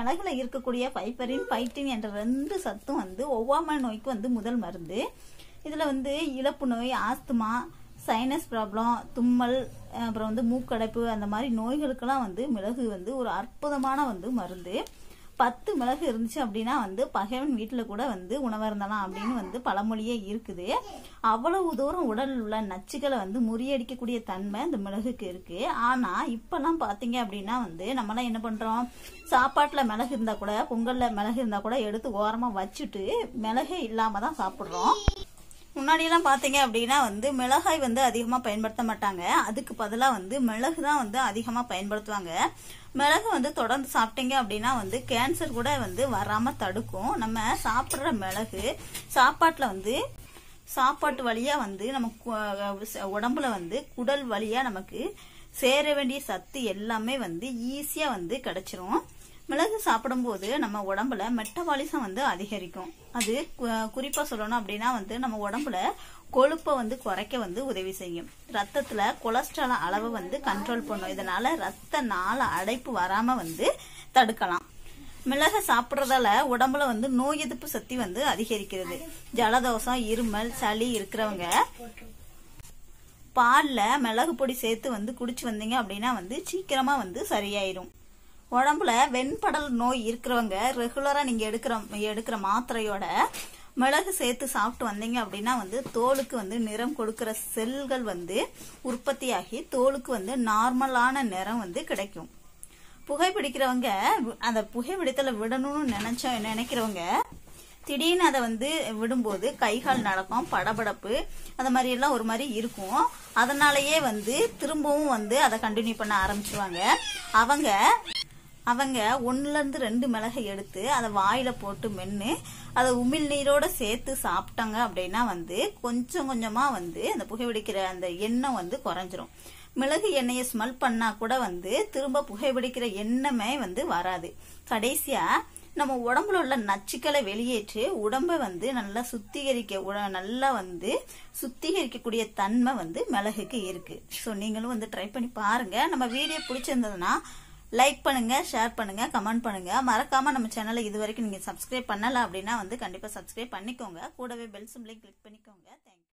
மிளகுல இருக்கக்கூடிய பைப்பரின் பைட்டின் என்ற ரெண்டு சத்தும் வந்து ஒவ்வாமை நோய்க்கு வந்து முதல் மருந்து இதுல வந்து இழப்பு நோய் ஆஸ்துமா சைனஸ் ப்ராப்ளம் தும்மல் அஹ் அப்புறம் வந்து மூக்கடைப்பு அந்த மாதிரி நோய்களுக்கெல்லாம் வந்து மிளகு வந்து ஒரு அற்புதமான வந்து மருந்து பத்து மிளகு இருந்துச்சு அப்படின்னா வந்து பகைவன் வீட்டில் கூட வந்து உணவருந்தலாம் அப்படின்னு வந்து பழமொழியே இருக்குது அவ்வளவு தூரம் உடலில் உள்ள நச்சுக்களை வந்து முறியடிக்கக்கூடிய தன்மை இந்த மிளகுக்கு இருக்கு ஆனா இப்பெல்லாம் பாத்தீங்க அப்படின்னா வந்து நம்மலாம் என்ன பண்றோம் சாப்பாட்டுல மிளகு இருந்தா கூட பொங்கல்ல மிளகு இருந்தா கூட எடுத்து ஓரமா வச்சுட்டு மிளகே இல்லாம தான் சாப்பிடுறோம் முன்னாடியெல்லாம் பார்த்தீங்க அப்படின்னா வந்து மிளகாய் வந்து அதிகமாக பயன்படுத்த மாட்டாங்க அதுக்கு பதிலாக வந்து மிளகு தான் வந்து அதிகமாக பயன்படுத்துவாங்க மிளகு வந்து தொடர்ந்து சாப்பிட்டீங்க அப்படின்னா வந்து கேன்சர் கூட வந்து வராமல் தடுக்கும் நம்ம சாப்பிட்ற மிளகு சாப்பாட்டில் வந்து சாப்பாட்டு வழியா வந்து நம்ம கு- உடம்புல வந்து குடல் வழியா நமக்கு சேர வேண்டிய சத்து எல்லாமே வந்து ஈஸியா வந்து கிடைச்சிரும் மிளகு சாப்பிடும்போது நம்ம உடம்புல மெட்டபாலிசம் வந்து அதிகரிக்கும் அது கு- குறிப்பா சொல்லணும் அப்படின்னா வந்து நம்ம உடம்புல கொழுப்பை வந்து குறைக்க வந்து உதவி செய்யும் ரத்தத்துல கொலஸ்ட்ரால் அளவை வந்து கண்ட்ரோல் பண்ணும் இதனால ரத்த நாள அடைப்பு வராம வந்து தடுக்கலாம் மிளகை சாப்பிட்றதால உடம்புல வந்து நோய் எதிர்ப்பு சக்தி வந்து அதிகரிக்கிறது ஜலதோஷம் இருமல் சளி இருக்கிறவங்க பால்ல மிளகு பொடி சேர்த்து வந்து குடிச்சு வந்தீங்க அப்படின்னா வந்து சீக்கிரமா வந்து சரியாயிரும் உடம்புல வெண்படல் நோய் இருக்கிறவங்க ரெகுலரா நீங்க எடுக்கிற எடுக்கிற மாத்திரையோட மிளகு சேர்த்து சாப்பிட்டு வந்தீங்க அப்படின்னா வந்து தோலுக்கு வந்து நிறம் கொடுக்கிற செல்கள் வந்து உற்பத்தியாகி தோலுக்கு வந்து நார்மலான நிறம் வந்து கிடைக்கும் புகைப்பிடிக்கிறவங்க வி- அந்த புகைப்பிடித்தலை விடணும்னு நினைச்ச நினைக்கிறவங்க திடீர்னு அதை வந்து விடும்போது கை கால் நடக்கும் படபடப்பு அந்த மாதிரி எல்லாம் ஒரு மாதிரி இருக்கும் அதனாலயே வந்து திரும்பவும் வந்து அதை கண்டினியூ பண்ண ஆரம்பிச்சுவாங்க அவங்க அவங்க ஒண்ணுல இருந்து ரெண்டு மிளகை எடுத்து அதை வாயில போட்டு மென்னு அதை உமிழ் நீரோட சேர்த்து சாப்பிட்டாங்க அப்படின்னா வந்து கொஞ்சம் கொஞ்சமா வந்து அந்த புகைப்பிடிக்கிற அந்த எண்ணெய் வந்து குறைஞ்சிரும் மிளகு எண்ணெயை ஸ்மெல் பண்ணா கூட வந்து திரும்ப புகைப்பிடிக்கிற எண்ணமே வந்து வராது கடைசியா நம்ம உடம்புல உள்ள நச்சுக்களை வெளியேற்றி உடம்பை வந்து நல்லா சுத்திகரிக்க உட- நல்லா வந்து சுத்திகரிக்கக்கூடிய தன்மை வந்து மிளகுக்கு இருக்கு ஸோ நீங்களும் வந்து ட்ரை பண்ணி பாருங்க நம்ம வீடியோ பிடிச்சிருந்ததுன்னா லைக் பண்ணுங்க ஷேர் பண்ணுங்க கமெண்ட் பண்ணுங்க மறக்காம நம்ம சேனலை இது வரைக்கும் நீங்க சப்ஸ்கிரைப் பண்ணல அப்படின்னா வந்து கண்டிப்பா சப்ஸ்கிரைப் பண்ணிக்கோங்க கூடவே பெல் சிம்லையும் கிளிக் பண்ணிக்கோங்க தேங்க்யூ